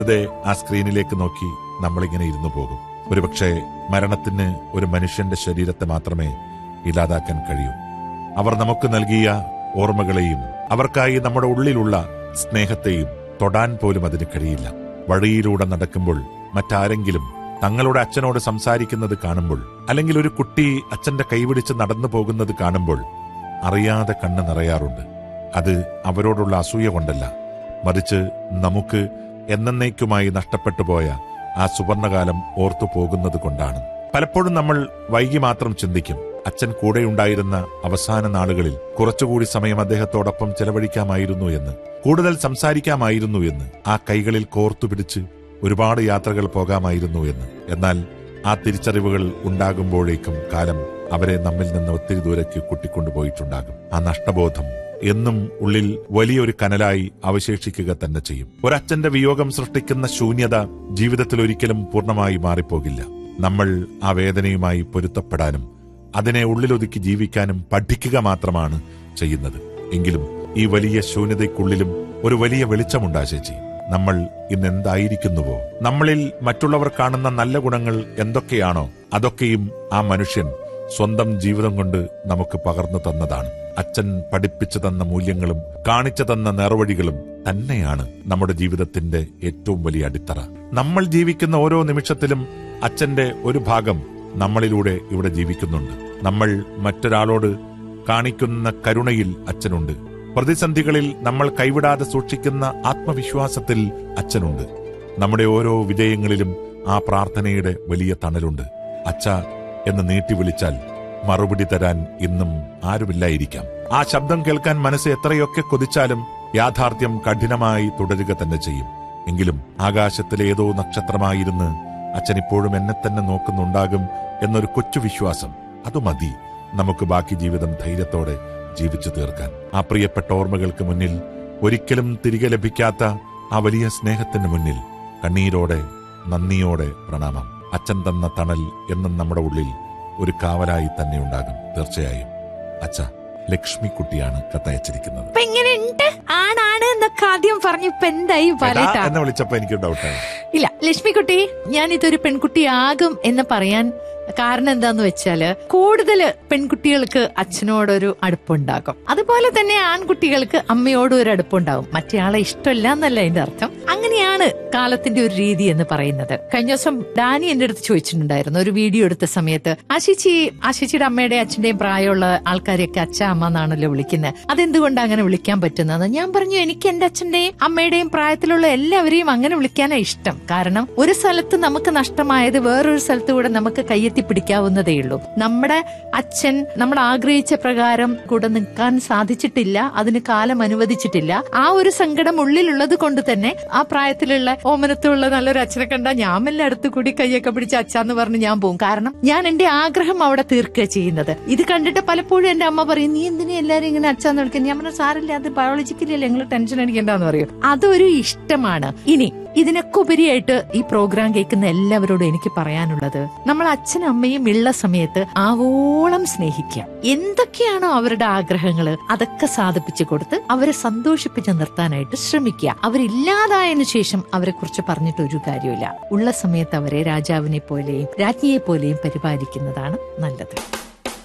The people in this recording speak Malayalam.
വെറുതെ ആ സ്ക്രീനിലേക്ക് നോക്കി നമ്മളിങ്ങനെ ഇരുന്നു പോകും ഒരുപക്ഷെ മരണത്തിന് ഒരു മനുഷ്യന്റെ ശരീരത്തെ മാത്രമേ ഇല്ലാതാക്കാൻ കഴിയൂ അവർ നമുക്ക് നൽകിയ ഓർമ്മകളെയും അവർക്കായി നമ്മുടെ ഉള്ളിലുള്ള സ്നേഹത്തെയും തൊടാൻ പോലും അതിന് കഴിയില്ല വഴിയിലൂടെ നടക്കുമ്പോൾ മറ്റാരെങ്കിലും തങ്ങളുടെ അച്ഛനോട് സംസാരിക്കുന്നത് കാണുമ്പോൾ അല്ലെങ്കിൽ ഒരു കുട്ടി അച്ഛന്റെ കൈപിടിച്ച് നടന്നു പോകുന്നത് കാണുമ്പോൾ അറിയാതെ കണ്ണ് നിറയാറുണ്ട് അത് അവരോടുള്ള അസൂയ കൊണ്ടല്ല മറിച്ച് നമുക്ക് എന്നേക്കുമായി നഷ്ടപ്പെട്ടു പോയ ആ സുവർണകാലം ഓർത്തു പോകുന്നത് കൊണ്ടാണ് പലപ്പോഴും നമ്മൾ വൈകി മാത്രം ചിന്തിക്കും അച്ഛൻ കൂടെയുണ്ടായിരുന്ന അവസാന നാളുകളിൽ കുറച്ചുകൂടി സമയം അദ്ദേഹത്തോടൊപ്പം ചെലവഴിക്കാമായിരുന്നു എന്ന് കൂടുതൽ സംസാരിക്കാമായിരുന്നു എന്ന് ആ കൈകളിൽ കോർത്തു പിടിച്ച് ഒരുപാട് യാത്രകൾ പോകാമായിരുന്നു എന്ന് എന്നാൽ ആ തിരിച്ചറിവുകൾ ഉണ്ടാകുമ്പോഴേക്കും കാലം അവരെ നമ്മിൽ നിന്ന് ഒത്തിരി ദൂരേക്ക് കൂട്ടിക്കൊണ്ടുപോയിട്ടുണ്ടാകും ആ നഷ്ടബോധം എന്നും ഉള്ളിൽ വലിയൊരു കനലായി അവശേഷിക്കുക തന്നെ ചെയ്യും ഒരച്ഛന്റെ വിയോഗം സൃഷ്ടിക്കുന്ന ശൂന്യത ജീവിതത്തിൽ ഒരിക്കലും പൂർണ്ണമായി മാറിപ്പോകില്ല നമ്മൾ ആ വേദനയുമായി പൊരുത്തപ്പെടാനും അതിനെ ഉള്ളിലൊതുക്കി ജീവിക്കാനും പഠിക്കുക മാത്രമാണ് ചെയ്യുന്നത് എങ്കിലും ഈ വലിയ ശൂന്യതയ്ക്കുള്ളിലും ഒരു വലിയ വെളിച്ചമുണ്ടാ ചേച്ചി നമ്മൾ ഇന്ന് എന്തായിരിക്കുന്നുവോ നമ്മളിൽ മറ്റുള്ളവർ കാണുന്ന നല്ല ഗുണങ്ങൾ എന്തൊക്കെയാണോ അതൊക്കെയും ആ മനുഷ്യൻ സ്വന്തം ജീവിതം കൊണ്ട് നമുക്ക് പകർന്നു തന്നതാണ് അച്ഛൻ പഠിപ്പിച്ചു തന്ന മൂല്യങ്ങളും കാണിച്ചു തന്ന നേർവഴികളും തന്നെയാണ് നമ്മുടെ ജീവിതത്തിന്റെ ഏറ്റവും വലിയ അടിത്തറ നമ്മൾ ജീവിക്കുന്ന ഓരോ നിമിഷത്തിലും അച്ഛന്റെ ഒരു ഭാഗം നമ്മളിലൂടെ ഇവിടെ ജീവിക്കുന്നുണ്ട് നമ്മൾ മറ്റൊരാളോട് കാണിക്കുന്ന കരുണയിൽ അച്ഛനുണ്ട് പ്രതിസന്ധികളിൽ നമ്മൾ കൈവിടാതെ സൂക്ഷിക്കുന്ന ആത്മവിശ്വാസത്തിൽ അച്ഛനുണ്ട് നമ്മുടെ ഓരോ വിജയങ്ങളിലും ആ പ്രാർത്ഥനയുടെ വലിയ തണലുണ്ട് അച്ഛ എന്ന് നീട്ടി വിളിച്ചാൽ മറുപടി തരാൻ ഇന്നും ആരുമില്ലായിരിക്കാം ആ ശബ്ദം കേൾക്കാൻ മനസ്സ് എത്രയൊക്കെ കൊതിച്ചാലും യാഥാർത്ഥ്യം കഠിനമായി തുടരുക തന്നെ ചെയ്യും എങ്കിലും ആകാശത്തിലെ ഏതോ നക്ഷത്രമായിരുന്ന് അച്ഛൻ ഇപ്പോഴും എന്നെ തന്നെ നോക്കുന്നുണ്ടാകും എന്നൊരു കൊച്ചു വിശ്വാസം അത് മതി നമുക്ക് ബാക്കി ജീവിതം ധൈര്യത്തോടെ ജീവിച്ചു തീർക്കാൻ ആ പ്രിയപ്പെട്ട ഓർമ്മകൾക്ക് മുന്നിൽ ഒരിക്കലും തിരികെ ലഭിക്കാത്ത ആ വലിയ സ്നേഹത്തിന് മുന്നിൽ കണ്ണീരോടെ നന്ദിയോടെ പ്രണാമം അച്ഛൻ തന്ന തണൽ എന്നും നമ്മുടെ ഉള്ളിൽ ഒരു കാവലായി തന്നെ ഉണ്ടാകും തീർച്ചയായും അച്ഛ ലക്ഷ്മിക്കുട്ടിയാണ് കത്തയച്ചിരിക്കുന്നത് ഇപ്പൊ എങ്ങനെയുണ്ട് ആണാണ് എന്നൊക്കെ ആദ്യം പറഞ്ഞു ഇപ്പൊ എന്തായി എടാ പറയട്ടാ എന്നെ വിളിച്ചപ്പോ എനിക്ക് ഡൗട്ടായി ഇല്ല ലക്ഷ്മിക്കുട്ടി ഞാൻ ഇതൊരു പെൺകുട്ടിയാകും എന്ന് പറയാൻ കാരണം എന്താന്ന് വെച്ചാല് കൂടുതൽ പെൺകുട്ടികൾക്ക് അച്ഛനോടൊരു അടുപ്പുണ്ടാകും അതുപോലെ തന്നെ ആൺകുട്ടികൾക്ക് അമ്മയോടും ഒരു അടുപ്പുണ്ടാകും മറ്റേ ആളെ ഇഷ്ടമല്ല എന്നല്ല അതിന്റെ അർത്ഥം അങ്ങനെയാണ് കാലത്തിന്റെ ഒരു രീതി എന്ന് പറയുന്നത് കഴിഞ്ഞ ദിവസം ഡാനി എന്റെ അടുത്ത് ചോദിച്ചിട്ടുണ്ടായിരുന്നു ഒരു വീഡിയോ എടുത്ത സമയത്ത് ആശിച്ചി ആശിച്ചിയുടെ അമ്മയുടെ അച്ഛന്റെയും പ്രായമുള്ള ആൾക്കാരെയൊക്കെ അച്ഛ അമ്മ എന്നാണല്ലോ വിളിക്കുന്നത് അതെന്തുകൊണ്ട് അങ്ങനെ വിളിക്കാൻ പറ്റുന്നത് ഞാൻ പറഞ്ഞു എനിക്ക് എന്റെ അച്ഛന്റെയും അമ്മയുടെയും പ്രായത്തിലുള്ള എല്ലാവരെയും അങ്ങനെ വിളിക്കാനാ ഇഷ്ടം കാരണം ഒരു സ്ഥലത്ത് നമുക്ക് നഷ്ടമായത് വേറൊരു സ്ഥലത്ത് കൂടെ നമുക്ക് കയ്യെത്തി പിടിക്കാവുന്നതേ ഉള്ളൂ നമ്മുടെ അച്ഛൻ നമ്മൾ ആഗ്രഹിച്ച പ്രകാരം കൂടെ നിൽക്കാൻ സാധിച്ചിട്ടില്ല അതിന് കാലം അനുവദിച്ചിട്ടില്ല ആ ഒരു സങ്കടം ഉള്ളിലുള്ളത് കൊണ്ട് തന്നെ ആ പ്രായത്തിലുള്ള ഓമനത്തുള്ള നല്ലൊരു അച്ഛനെ കണ്ടാൽ ഞാൻ മെല്ലെ അടുത്ത് കൂടി കൈയൊക്കെ പിടിച്ച് അച്ഛന്ന് പറഞ്ഞ് ഞാൻ പോകും കാരണം ഞാൻ എന്റെ ആഗ്രഹം അവിടെ തീർക്കുക ചെയ്യുന്നത് ഇത് കണ്ടിട്ട് പലപ്പോഴും എന്റെ അമ്മ പറയും നീ എന്തിനാ എല്ലാരും ഇങ്ങനെ അച്ഛന്ന് വിളിക്കുന്നത് ഞാൻ പറഞ്ഞ സാറില്ല അത് ബയോളജിക്കലി അല്ലേ നിങ്ങൾ ടെൻഷൻ അടിക്കണ്ടെന്ന് പറയും അതൊരു ഇഷ്ടമാണ് ഇനി ഇതിനൊക്കെ ഉപരിയായിട്ട് ഈ പ്രോഗ്രാം കേൾക്കുന്ന എല്ലാവരോടും എനിക്ക് പറയാനുള്ളത് നമ്മൾ അച്ഛനും അമ്മയും ഉള്ള സമയത്ത് ആവോളം സ്നേഹിക്കുക എന്തൊക്കെയാണോ അവരുടെ ആഗ്രഹങ്ങള് അതൊക്കെ സാധിപ്പിച്ചു കൊടുത്ത് അവരെ സന്തോഷിപ്പിച്ച് നിർത്താനായിട്ട് ശ്രമിക്കുക അവരില്ലാതായതിനു ശേഷം അവരെ കുറിച്ച് പറഞ്ഞിട്ട് ഒരു കാര്യമില്ല ഉള്ള സമയത്ത് അവരെ രാജാവിനെ പോലെയും രാജ്ഞിയെ പോലെയും പരിപാലിക്കുന്നതാണ് നല്ലത്